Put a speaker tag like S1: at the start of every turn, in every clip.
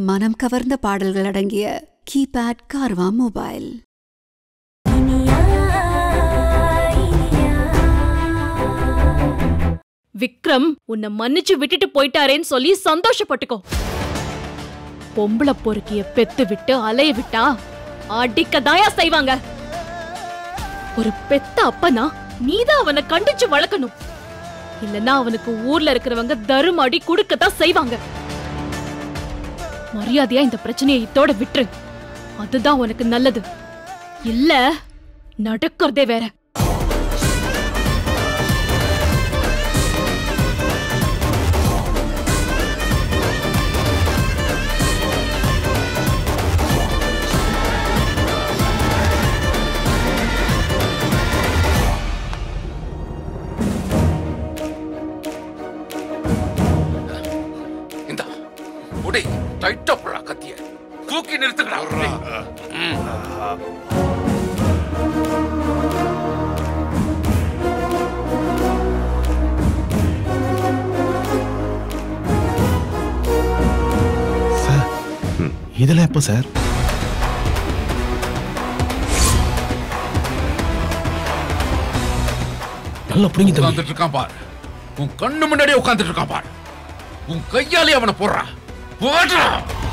S1: மனம் கவர்ந்த பாடல்கள் அடங்கிய கீபேட் கார்வா மொபைல்
S2: விக்ரம் உன்னை மன்னிச்சு விட்டுட்டு போயிட்டாரேன்னு சொல்லி சந்தோஷப்பட்டுக்கோ பொம்பளை பொறுக்கிய பெத்து விட்டு அலைய விட்டா அடிக்க தாயா செய்வாங்க ஒரு பெத்த அப்பனா நீதான் அவனை கண்டிச்சு வளர்க்கணும் இல்லனா அவனுக்கு ஊர்ல இருக்கிறவங்க தருமாடி குடுக்கத்தான் செய்வாங்க மரியாதையா இந்த பிரச்சனையை இத்தோட விட்டுரு அதுதான் உனக்கு நல்லது இல்ல நடக்கிறதே வேற
S3: இந்த உடை டைட்டா போடா கத்திய தூக்கி நிறுத்துக்கடா டேய். ம்.
S4: சார் ம், இதெல்லாம் எப்போ சார் நல்லா பிடிங்கி தம்பி
S3: உட்கார்ந்துட்டு இருக்கான் பார் உன் கண்ணு முன்னாடியே உட்கார்ந்துட்டு இருக்கான் பார் உன் கையாலே அவனை போடுறா போடுறா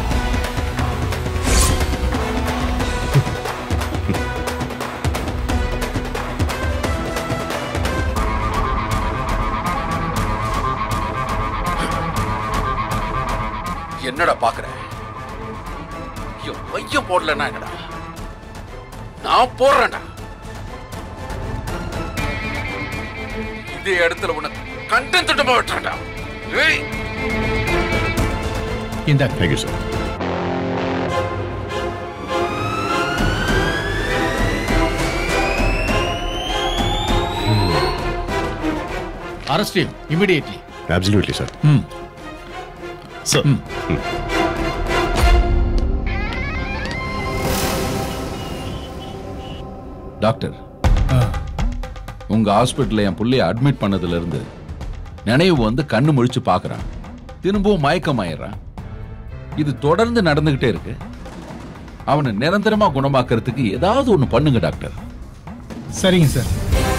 S3: என்னடா பாக்குற என் பையன் போடலன்னா என்னடா நான் போடுறேன்டா இதே இடத்துல உனக்கு கண்டன் திட்டமா விட்டுறேன்டா ஏய்
S4: இந்த thank you sir
S5: Arrest him immediately.
S4: Absolutely sir
S5: Hmm.
S4: Sir
S3: doctor உங்க ஹாஸ்பிட்டல்ல என் புள்ளைய அட்மிட் பண்ணதுல இருந்து நினைவு வந்து கண்ணு முழிச்சு பார்க்கறான் திரும்பவும் மயக்கமாயிடுறான் இது தொடர்ந்து நடந்துகிட்டே இருக்கு அவனை நிரந்தரமா குணமாக்குறதுக்கு ஏதாவது ஒண்ணு பண்ணுங்க டாக்டர்
S5: சரிங்க சார்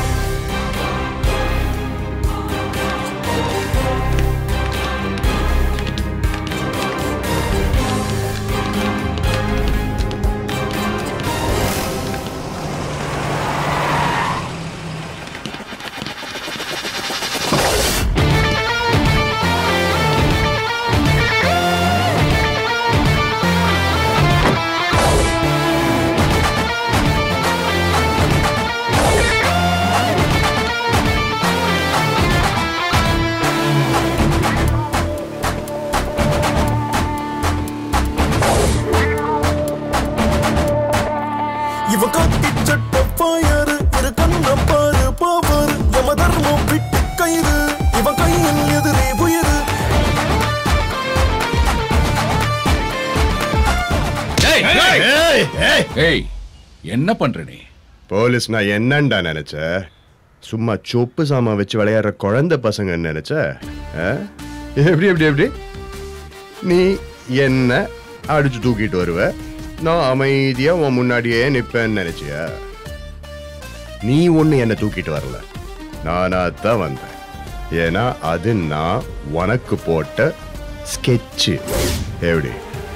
S6: இவ கத்தி சட்ட பாயாரு இரு கண்ண பாரு பாவாரு யம தர்மம் விட்டு கயிறு இவன் கையின் எதிரே புயரு
S3: ஏய் என்ன பண்ற நீ
S4: போலீஸ் நான் என்னண்டா நினைச்ச சும்மா சொப்பு சாமான் வச்சு விளையாடுற குழந்தை பசங்கன்னு நினைச்ச ஆ? எப்படி எப்படி எப்படி நீ என்ன அடிச்சு தூக்கிட்டு வருவ நான் அமைதியா உன் முன்னாடியே நிப்பேன்னு நினைச்சியா நீ ஒண்ணு என்ன தூக்கிட்டு வரல நானா தான் வந்தேன் ஏன்னா அது நான் உனக்கு போட்ட ஸ்கெட்சு எப்படி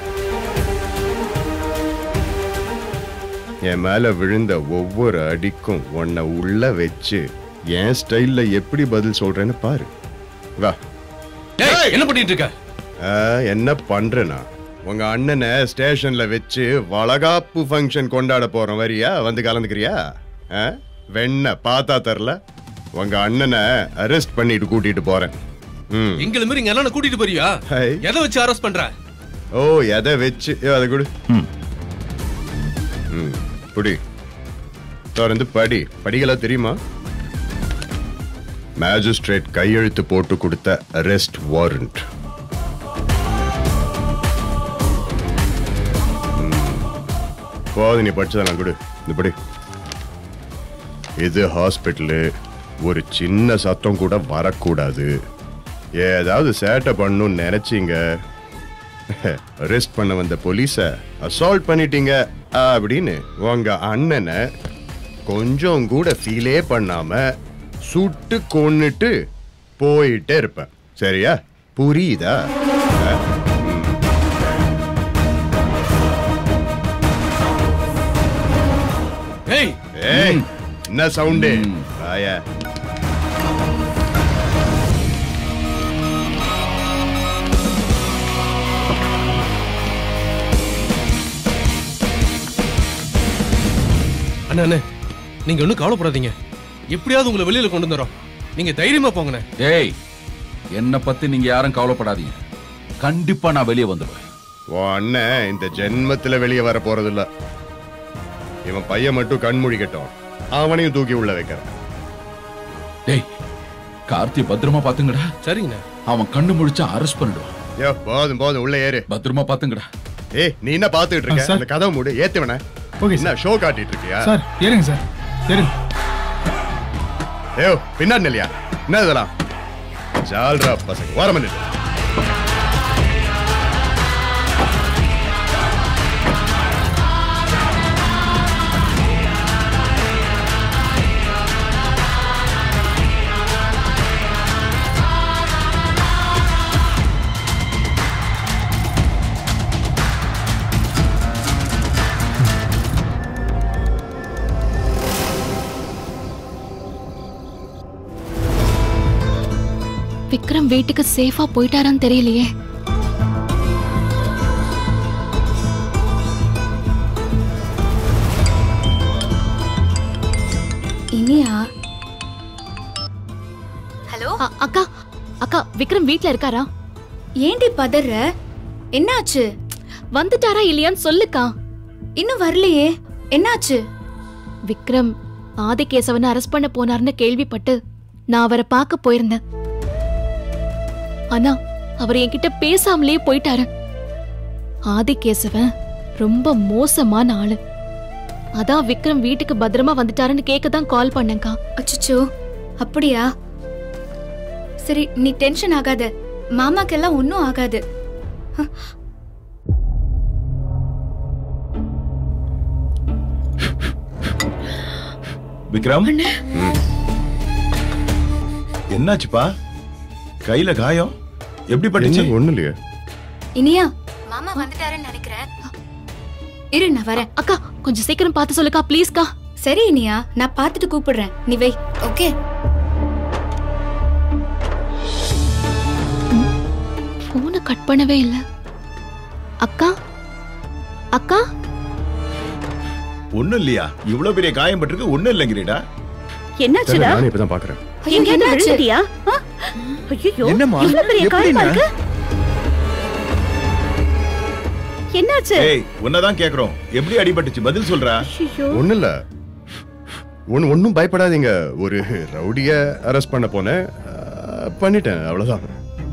S4: என் மேல விழுந்த ஒவ்வொரு அடிக்கும் உன்னை உள்ள வச்சு என் ஸ்டைல்ல எப்படி பதில் சொல்றேன்னு பாரு வா
S5: ஏய், என்ன பண்ணிட்டு இருக்க
S4: ஆ, என்ன பண்றேனா உங்க அண்ணனை ஸ்டேஷன்ல வச்சு வளகாப்பு ஃபங்க்ஷன் கொண்டாட போறோம் வரியா வந்து கலந்துக்கிறியா ஆ? வெண்ண பார்த்தா தரல உங்க அண்ணனை அரெஸ்ட் பண்ணிட்டு கூட்டிட்டு போறேன் ம்
S7: எங்களை மாதிரி இங்க அண்ணனை கூட்டிட்டு போறியா
S4: ஹை.
S7: எதை வச்சு அரெஸ்ட் பண்ற
S4: ஓ எதை வச்சு ஏ, அதை கொடு ம் புடி திறந்து படி படிகளா தெரியுமா மேஜிஸ்ட்ரேட் கையெழுத்து போட்டு கொடுத்த அரெஸ்ட் வாரண்ட் போது நீ படிச்சதெல்லாம் கொடு இந்த படி இது ஹாஸ்பிட்டலு ஒரு சின்ன சத்தம் கூட வரக்கூடாது ஏதாவது சேட்டை பண்ணணும்னு நினைச்சீங்க அரெஸ்ட் பண்ண வந்த போலீஸ அசால்ட் பண்ணிட்டீங்க அப்படின்னு உங்க அண்ணனை கொஞ்சம் கூட ஃபீலே பண்ணாம சுட்டு கொன்னுட்டு போயிட்டே இருப்பேன் சரியா புரியுதா அஹ்?
S7: ஏய்
S4: ஏய் என்ன சவுண்டு ஆயா
S7: அண்ணா அண்ணே நீங்க ஒன்றும் கவலைப்படாதீங்க எப்படியாவது உங்களை வெளியில கொண்டு வந்துடும் நீங்க தைரியமா போங்கண்ணே
S3: ஏய் என்ன பத்தி நீங்க யாரும் கவலைப்படாதீங்க கண்டிப்பா நான் வெளியே வந்துடுவேன்
S4: உன் அண்ணன் இந்த ஜென்மத்துல வெளியே வர போறதில்ல இவன் பையன் மட்டும் கண்மூடிக்கட்டும் அவனையும் தூக்கி உள்ள வைக்கிறேன்
S3: டேய் கார்த்தி பத்திரமா பாத்துங்கடா
S7: சரிங்கண்ணே
S3: அவன் கண்ணு முழிச்சா அரெஸ்ட் பண்ணிடுவான்
S4: யோ போதும் போதும் உள்ள ஏறு
S3: பத்திரமா பாத்துங்கடா
S4: ஏய் நீ என்ன பாத்துக்கிட்டு
S5: ஆ,
S4: இருக்க
S5: சார்.
S4: அந்த கதவை மூடு ஏத்துவன
S5: ஓகே
S4: என்ன
S5: சார்
S4: ஷோ காட்டிட்டு இருக்கியா
S5: சார் ஏறுங்க சார் ஏறுங்க
S4: ஏயோ பின்னாடி இல்லையா என்ன இதெல்லாம் ஜால்ரா பசங்க ஓரம் நில்லு
S2: விக்ரம் வீட்டுக்கு சேஃபா போயிட்டாரான்னு தெரியலையே
S1: இனியா ஹலோ
S2: அ- அக்கா அக்கா விக்ரம் வீட்ல இருக்காரா
S1: ஏண்டி பதற என்னாச்சு
S2: வந்துட்டாரா இல்லையான்னு சொல்லுக்கா
S1: இன்னும் வரலையே என்னாச்சு
S2: விக்ரம் ஆதிகேசவனை அரெஸ்ட் பண்ண போனார்னு கேள்விப்பட்டு நான் அவரை பார்க்க போயிருந்தேன் ஆனா அவர் என்கிட்ட பேசாமலே போயிட்டாரு ஆதிகேசவன் ரொம்ப மோசமான ஆளு அதான் விக்ரம் வீட்டுக்கு பத்திரமா வந்துட்டாருன்னு கேட்க தான் கால் பண்ணேன்க்கா
S1: அச்சச்சோ அப்படியா சரி நீ டென்ஷன் ஆகாத மாமாக்கெல்லாம் ஒன்றும் ஆகாது
S8: விக்ரம் என்னாச்சுப்பா கையில காயம் எப்படி பட்டுச்சு
S4: என்ன ஒண்ணு இல்லையே
S1: இனியா மாமா வந்துட்டாருன்னு நினைக்கிறேன் இரு நான் வரேன்
S2: அக்கா கொஞ்சம் சீக்கிரம் பார்த்து சொல்லுக்கா ப்ளீஸ்க்கா
S1: சரி இனியா நான் பார்த்துட்டு கூப்பிடுறேன் நீ வை ஓகே
S2: போனை கட் பண்ணவே இல்ல அக்கா அக்கா
S8: ஒண்ணும் இல்லையா இவ்வளவு பெரிய காயம் பட்டிருக்கு ஒண்ணும் இல்லைங்கிறீடா
S4: சரி, நானும் இப்பதான் பாக்குறேன்
S1: ஐயோ, என்னாச்சு
S9: ஐயோ
S5: என்னம்மா
S9: இவ்வளவு பெரிய காயமா
S5: எப்படிண்ணா?
S9: இருக்கு என்னாச்சு
S8: ஏய் உன்னதான் கேக்குறோம் எப்படி அடிபட்டுச்சு பதில் சொல்றா
S9: ஐயோ
S4: ஒண்ணு இல்ல ஒன்னு ஒன்னும் பயப்படாதீங்க ஒரு ரவுடிய அரெஸ்ட் பண்ண போனேன் அஹ், பண்ணிட்டேன் அவ்வளவுதான்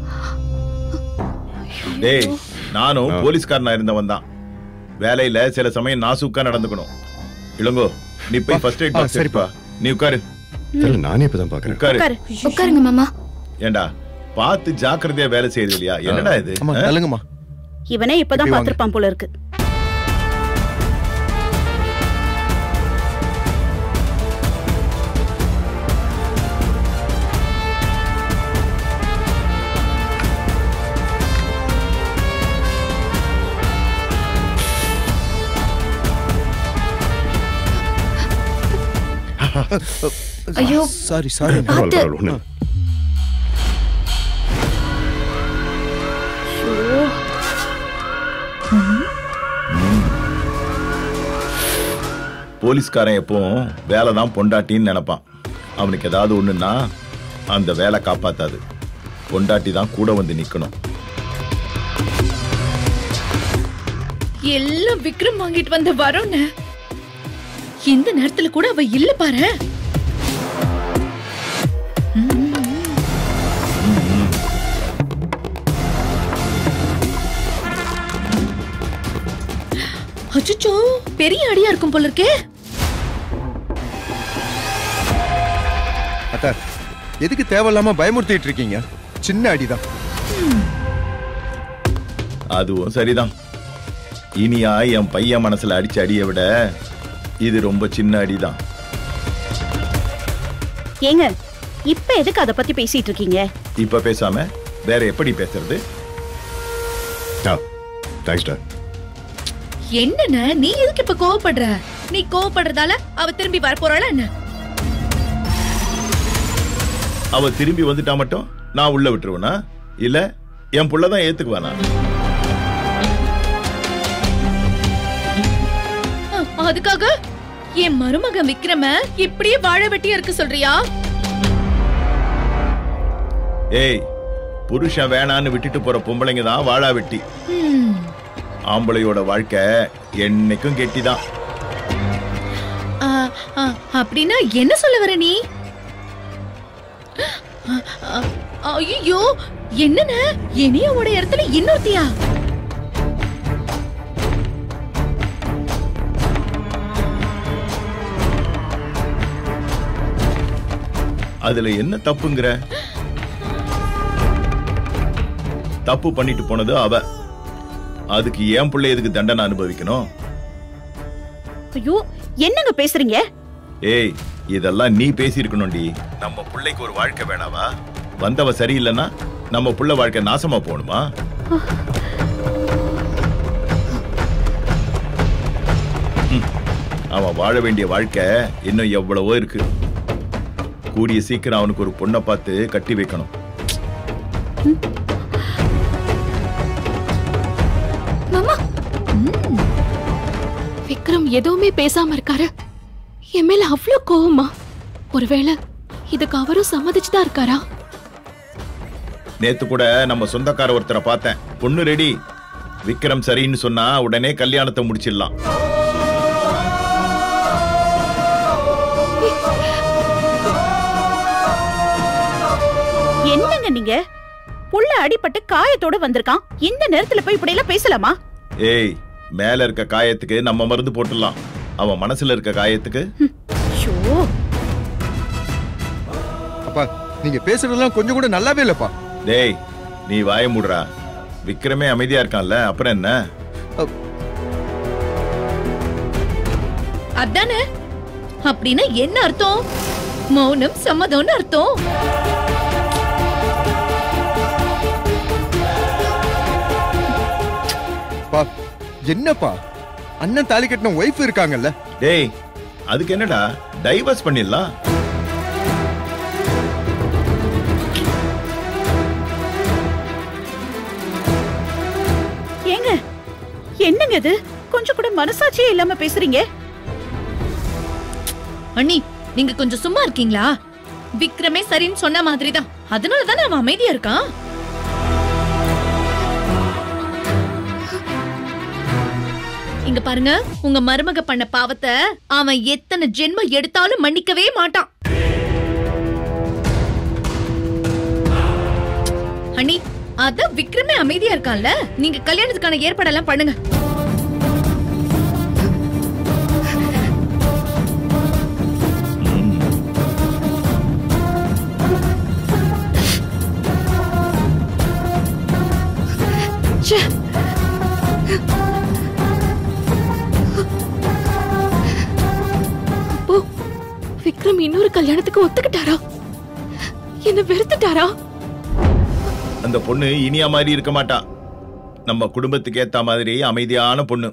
S8: டேய் நானும் போலீஸ்காரனா இருந்தவன் தான் வேலையில சில சமயம் நாசூக்கா நடந்துக்கணும் இளங்கோ நீ போய் ஃபர்ஸ்ட் எய்ட்
S5: ஆ,
S8: பாக்ஸ்
S5: சரிப்பா.
S8: சரிப்பா நீ உட்காரு
S4: தெரியல நானே இப்பதான் பாக்குறேன்
S8: உட்காரு
S9: உட்காரு
S1: உட்காருங்க மாமா
S8: ஏண்டா பார்த்து ஜாக்கிரதையா வேலை செய்யுது இல்லையா என்னடா இது
S5: ஆமா
S8: ஆ?
S5: தள்ளுங்கம்மா
S9: இவனே இப்பதான்
S5: இப்படி வாங்க.
S9: பாத்திருப்பான் போல இருக்கு
S1: ஐயோ
S5: சாரி சாரி
S4: பரவாயில்ல
S1: பார்த்து.
S4: பரவாயில்ல ஒண்ணு இல்ல.
S8: போலீஸ்காரன் எப்பவும் வேலை தான் பொண்டாட்டின்னு நினைப்பான் அவனுக்கு ஏதாவது ஒண்ணுன்னா அந்த வேலை காப்பாத்தாது பொண்டாட்டி தான் கூட வந்து நிக்கணும்
S2: எல்லாம் விக்ரம் வாங்கிட்டு வந்த வரோன்னு இந்த நேரத்துல கூட அவ இல்ல பாரு அச்சோ பெரிய அடியா இருக்கும் போல இருக்கே
S5: அத்தா எதுக்கு தேவையில்லாம பயமுறுத்திட்டு இருக்கீங்க சின்ன அடிதான்
S8: அதுவும் சரிதான் இனியா என் பையன் மனசுல அடிச்ச அடியை விட இது ரொம்ப சின்ன அடிதான்
S9: ஏங்க இப்ப எதுக்கு அத பத்தி பேசிட்டு இருக்கீங்க
S8: இப்ப பேசாம வேற எப்படி பேசுறது
S4: தேங்க்ஸ் டா
S2: என்னண்ணே நீ எதுக்கு இப்ப கோவப்படுற நீ கோவப்படுறதால அவ திரும்பி வர போறாளா என்ன
S8: அவ திரும்பி வந்துட்டா மட்டும் நான் உள்ள விட்டுருவேனா இல்ல என் புள்ளதான் ஏத்துக்குவானா
S2: அ- அதுக்காக என் மருமகன் விக்ரம இப்படியே வாழ வெட்டியா இருக்க சொல்றியா
S8: ஏய் புருஷன் வேணான்னு விட்டுட்டு போற பொம்பளைங்க தான் வாழா வெட்டி
S2: ஹம்,
S8: ஆம்பளையோட வாழ்க்கை என்னைக்கும் கெட்டிதான்
S2: ஆ, ஆ, அப்படின்னா என்ன சொல்ல வர நீ ஐயோ என்னண்ணே இனியாவோட இடத்துல இன்னொருத்தியா
S8: அதுல என்ன தப்புங்கிற தப்பு பண்ணிட்டு போனது அவ அதுக்கு ஏன் பிள்ளை எதுக்கு தண்டனை அனுபவிக்கணும்
S9: ஐயோ என்னங்க பேசுறீங்க
S8: ஏய் இதெல்லாம் நீ பேசியிருக்கணும்டி நம்ம பிள்ளைக்கு ஒரு வாழ்க்கை வேணாவா வந்தவ சரியில்லைன்னா நம்ம புள்ள வாழ்க்கை நாசமா போகணுமா ம், அவன் வாழ வேண்டிய வாழ்க்கை இன்னும் எவ்வளவோ இருக்கு கூடிய சீக்கிரம் அவனுக்கு ஒரு பொண்ணை பார்த்து கட்டி வைக்கணும்
S1: மாமா
S2: விக்ரம் எதுவுமே பேசாம இருக்காரு என் மேல அவ்வளவு கோவமா ஒருவேளை இதுக்கு அவரும் சம்மதிச்சுதான் இருக்காரா
S8: நேத்து கூட நம்ம சொந்தக்கார ஒருத்தரை பார்த்தேன் பொண்ணு ரெடி விக்ரம் சரின்னு சொன்னா உடனே கல்யாணத்தை முடிச்சிடலாம்
S9: என்னங்க நீங்க புள்ள அடிபட்டு காயத்தோட வந்திருக்கான் இந்த நேரத்துல போய் இப்படி எல்லாம் பேசலாமா
S8: ஏய் மேல இருக்க காயத்துக்கு நம்ம மருந்து போட்டுடலாம் அவன் மனசுல இருக்க காயத்துக்கு
S9: ஷோ
S5: அப்பா நீங்க பேசுறதெல்லாம் கொஞ்சம் கூட நல்லாவே இல்லப்பா
S8: டேய் நீ வாய மூடுறா விக்ரமே அமைதியா இருக்கான்ல அப்புறம் என்ன
S2: அதானே அப்படின்னா என்ன அர்த்தம் மௌனம் சம்மதம்னு அர்த்தம்
S5: பா என்னப்பா அண்ணன் தாலி கட்டின ஒய்ஃப் இருக்காங்கல்ல
S8: டேய் அதுக்கு என்னடா டைவர்ஸ் பண்ணிடலாம்
S9: ஏங்க என்னங்க இது கொஞ்சம் கூட மனசாட்சியே இல்லாம பேசுறீங்க
S2: அண்ணி நீங்க கொஞ்சம் சும்மா இருக்கீங்களா விக்ரமே சரின்னு சொன்ன மாதிரி தான் அதனால தானே அவன் அமைதியா இருக்கான் இங்க பாருங்க உங்க மருமக பண்ண பாவத்தை அவன் எத்தனை ஜென்மம் எடுத்தாலும் மன்னிக்கவே மாட்டான் அண்ணி அதான் விக்ரமே அமைதியா இருக்கான்ல நீங்க கல்யாணத்துக்கான ஏற்பாடெல்லாம் பண்ணுங்க ச்சே. அப்போ விக்ரம் இன்னொரு கல்யாணத்துக்கு ஒத்துக்கிட்டாரா என்ன வெறுத்துட்டாரா
S8: அந்த பொண்ணு இனியா மாதிரி இருக்க மாட்டா நம்ம குடும்பத்துக்கு ஏத்த மாதிரி அமைதியான பொண்ணு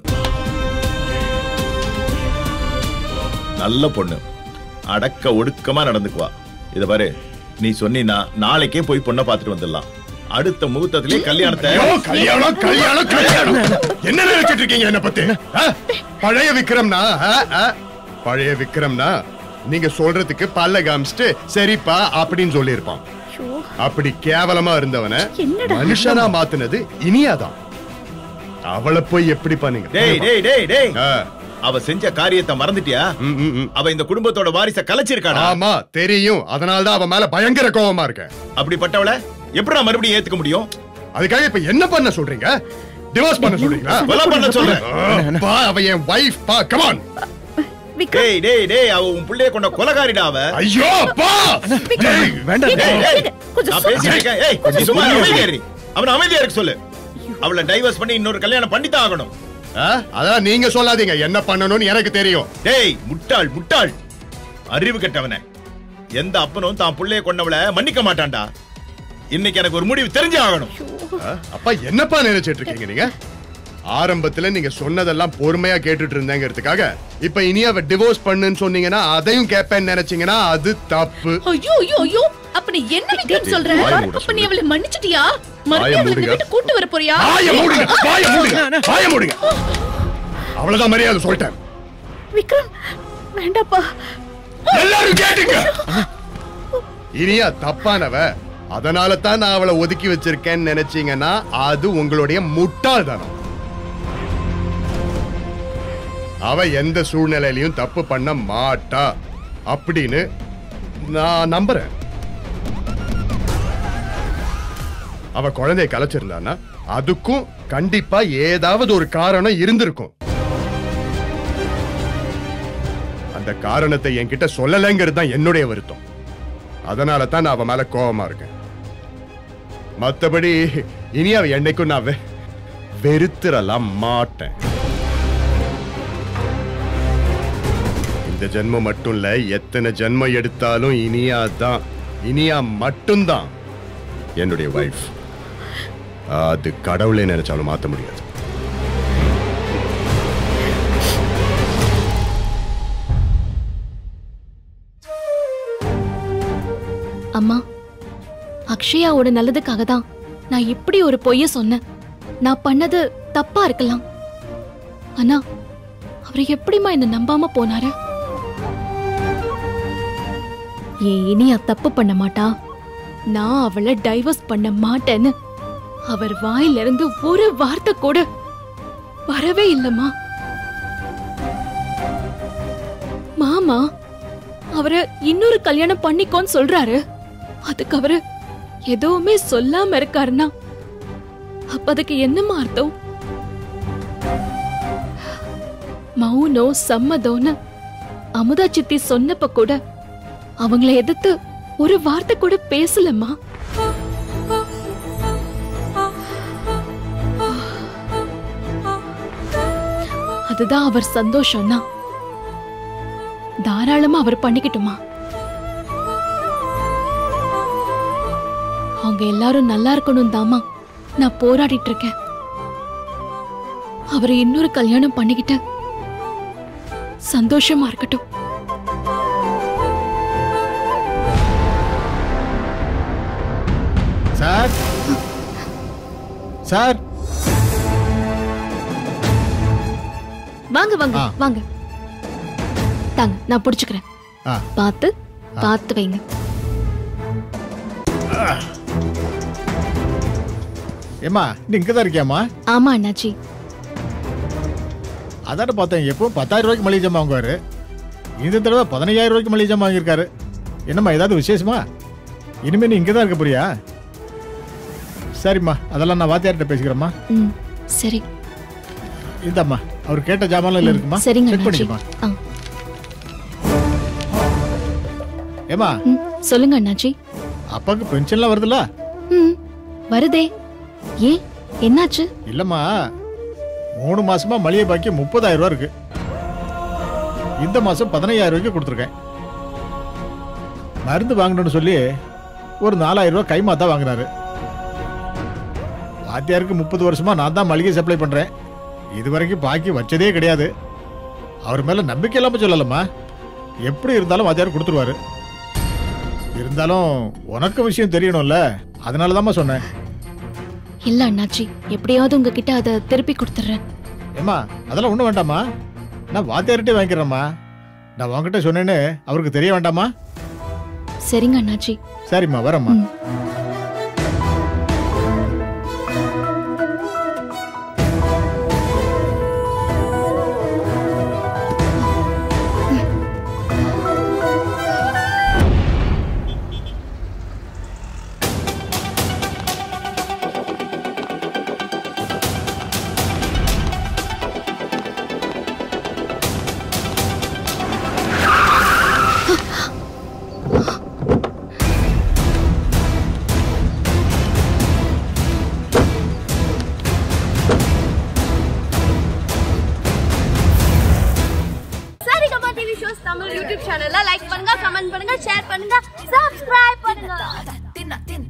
S8: நல்ல பொண்ணு அடக்க ஒடுக்கமா நடந்துக்குவா இத பாரு நீ சொன்னீன்னா நாளைக்கே போய் பொண்ணை பார்த்துட்டு வந்துடலாம் அடுத்த முகூர்த்தத்திலே கல்யாணத்தை
S4: ஐயோ, கல்யாணம் கல்யாணம் கல்யாணம் என்ன நினைச்சிட்டு இருக்கீங்க என்ன பத்தி ஆ? பழைய விக்ரம்னா ஆ, ஆ? பழைய விக்ரம்னா நீங்க சொல்றதுக்கு பல்ல காமிச்சிட்டு சரிப்பா அப்படின்னு சொல்லியிருப்பான்
S9: ஷோ
S4: அப்படி கேவலமா இருந்தவன
S9: என்னடா?
S4: மனுஷனா மாத்துனது இனியாதான் அவளை போய் எப்படி பண்ணீங்க
S8: டேய் டேய் டேய் டேய்
S4: ஆ,
S8: அவ செஞ்ச காரியத்தை மறந்துட்டியா
S4: ம், ம், ம்.
S8: அவ இந்த குடும்பத்தோட வாரிச கலைச்சிருக்காடா
S4: ஆமா தெரியும் அதனாலதான் அவன் மேல பயங்கர கோவமா இருக்கேன்
S8: அப்படிப்பட்டவள எப்படி நான் மறுபடியும் ஏத்துக்க முடியும்
S4: அதுக்காக இப்ப என்ன பண்ண சொல்றீங்க டிவோர்ஸ் பண்ண சொல்றீங்களா
S8: கொலை பண்ண சொல்றேன்
S4: ஆ, பா அவ என் வைஃப் பா கமான்
S9: விக்ரம்
S8: டேய் டேய் டேய் அவ உன் புள்ளைய கொண்ட கொலகாரிடா அவ
S4: ஐயோ பா டேய்,
S5: வேண்டாம்
S8: டேய், டேய்,
S9: கொஞ்சம்
S8: நான் பேசிட்டு இருக்கேன். ஏய், நீ சும்மா அமைதியா இரு. அவனை அமைதியா இருக்க சொல்லு
S9: ஐயோ,
S8: அவளை டைவர்ஸ் பண்ணி இன்னொரு கல்யாணம் பண்ணித்தான் ஆகணும்
S4: ஆ? அதெல்லாம் நீங்க சொல்லாதீங்க என்ன பண்ணணும்னு எனக்கு தெரியும்
S8: டேய் முட்டாள் முட்டாள் அறிவு கெட்டவனே எந்த அப்பனும் தான் புள்ளைய கொண்டவளை மன்னிக்க மாட்டான்டா இன்னைக்கு எனக்கு ஒரு முடிவு தெரிஞ்சே ஆகணும்
S4: ஆ? அப்பா என்னப்பா நினைச்சிட்டு இருக்கீங்க நீங்க ஆரம்பத்துல நீங்க சொன்னதெல்லாம் பொறுமையா கேட்டுட்டு இருந்தேங்கிறதுக்காக இப்ப இனி அவ டிவோர்ஸ் பண்ணுன்னு சொன்னீங்கன்னா அதையும் கேட்பேன்னு நினைச்சீங்கன்னா அது தப்பு
S9: ஐயோ ஐயோ ஐயோ அப்ப நீ என்ன விக்ரம் சொல்ற
S4: வாயை மூட
S9: அப்ப நீ அவளை மன்னிச்சிட்டியா
S4: வாயை
S9: மறுபடியும் அவளை இந்த
S4: மூடுங்க.
S9: வீட்டு கூட்டு வர போறியா
S4: வாய மூடுங்க வாய மூடுங்க வாய மூடுங்க அவ்வளவுதான் மரியாதை சொல்லிட்டேன்
S9: விக்ரம் வேண்டாப்பா
S4: எல்லாரும் கேட்டுங்க இனியா தப்பானவ அதனால தான் நான் அவளை ஒதுக்கி வச்சிருக்கேன்னு நினைச்சீங்கன்னா அது உங்களுடைய முட்டாள்தனம் அவ எந்த சூழ்நிலையிலையும் தப்பு பண்ண மாட்டா அப்படின்னு நான் நம்புறேன் அவ குழந்தைய கலைச்சிருந்தானா அதுக்கும் கண்டிப்பா ஏதாவது ஒரு காரணம் இருந்திருக்கும் அந்த காரணத்தை என்கிட்ட சொல்லலைங்கிறது தான் என்னுடைய வருத்தம் அதனால தான் நான் அவ மேல கோவமா இருக்கேன் மத்தபடி இனி அவ என்னைக்கும் நான் வெ- வெறுத்துறலாம் மாட்டேன் இந்த ஜென்மம் மட்டும் இல்ல எத்தனை ஜென்மம் எடுத்தாலும் இனியா தான் இனியா மட்டும்தான் என்னுடைய வைஃப் அது கடவுளே நினைச்சாலும் மாத்த முடியாது
S2: அம்மா அக்ஷயாவோட நல்லதுக்காக தான் நான் இப்படி ஒரு பொய்ய சொன்னேன் நான் பண்ணது தப்பா இருக்கலாம் ஆனா அவர் எப்படிம்மா என்ன நம்பாம போனாரு ஏன் இனியா தப்பு பண்ண மாட்டா நான் அவளை டைவர்ஸ் பண்ண மாட்டேன்னு அவர் வாயிலிருந்து ஒரு வார்த்தை கூட வரவே இல்லம்மா மாமா அவரை இன்னொரு கல்யாணம் பண்ணிக்கோன்னு சொல்றாரு அதுக்கு அவரு எதுவுமே சொல்லாம இருக்காருன்னா அப்ப அதுக்கு என்னமா அர்த்தம் மௌனம் சம்மதம்னு அமுதா சித்தி சொன்னப்ப கூட அவங்கள எதிர்த்து ஒரு வார்த்தை கூட பேசலம்மா அதுதான் அவர் சந்தோஷம்னா தாராளமா அவர் பண்ணிக்கிட்டுமா அவங்க எல்லாரும் நல்லா இருக்கணும் தாமா நான் போராடிட்டு இருக்கேன் அவரை இன்னொரு கல்யாணம் பண்ணிக்கிட்டு சந்தோஷமா இருக்கட்டும்
S10: சார் சார்
S2: வாங்க வாங்க
S10: ஆ.
S2: வாங்க தாங்க நான் புடிச்சுக்கிறேன்
S10: ஆ.
S2: பார்த்து பார்த்து வைங்க
S10: ஏம்மா நீ இங்கே தான் இருக்கியாம்மா
S2: ஆமா அண்ணாச்சி
S10: அதான பார்த்தேன் எப்பவும் பத்தாயிரம் ரூபாய்க்கு மளிகை ஜாமான் வாங்குவாரு இந்த தடவை பதினையாயிரம் ரூபாய்க்கு மளிகை ஜாமான் வாங்கியிருக்காரு என்னம்மா ஏதாவது விசேஷமா இனிமே நீ இங்கே தான் இருக்க போறியா சரிம்மா அதெல்லாம் நான் வாத்தியார்கிட்ட பேசிக்கிறேம்மா
S2: ம் சரி
S10: இந்தாம்மா அவர் கேட்ட ஜாமான்ல இல்ல இருக்குமா
S2: சரிங்க
S10: செக்
S2: அண்ணாச்சி
S10: பண்ணிக்கம்மா
S2: ஆ
S10: ஏம்மா
S2: ம் சொல்லுங்க அண்ணாச்சி
S10: அப்பாவுக்கு பென்ஷன்லாம் வருதுல்ல
S2: ம் வருதே ஏன் என்னாச்சு
S10: இல்லம்மா மூணு மாசமா மளிகை பாக்கி முப்பதாயிரம் ரூபா இருக்கு இந்த மாசம் பதினையாயிரம் ரூபாய்க்கு கொடுத்துருக்கேன் மருந்து வாங்கணும்னு சொல்லி ஒரு நாலாயிரம் ரூபாய் கைமாத்தா வாங்கினாரு வாத்தியாருக்கு முப்பது வருஷமா நான் தான் மளிகை சப்ளை பண்றேன் இது வரைக்கும் பாக்கி வச்சதே கிடையாது அவர் மேல நம்பிக்கை இல்லாம சொல்லலம்மா எப்படி இருந்தாலும் வாத்தியார் கொடுத்துருவாரு இருந்தாலும் உனக்கு விஷயம் தெரியணும்ல அதனால தாம்மா சொன்னேன்
S2: இல்ல அண்ணாச்சி எப்படியாவது உங்ககிட்ட அதை திருப்பி கொடுத்துட்றேன்
S10: ஏம்மா அதெல்லாம் ஒன்றும் வேண்டாம்மா நான் வாத்தியார்கிட்டே வாங்கிக்கிறேம்மா நான் உங்ககிட்ட சொன்னேன்னு அவருக்கு தெரிய வேண்டாமா
S2: சரிங்க அண்ணாச்சி
S10: சரிம்மா வரேம்மா
S2: ம்.
S11: நியூஸ் தமிழ் யூடியூப் சேனல்ல லைக் பண்ணுங்க கமெண்ட் பண்ணுங்க ஷேர் பண்ணுங்க சப்ஸ்கிரைப் பண்ணுங்க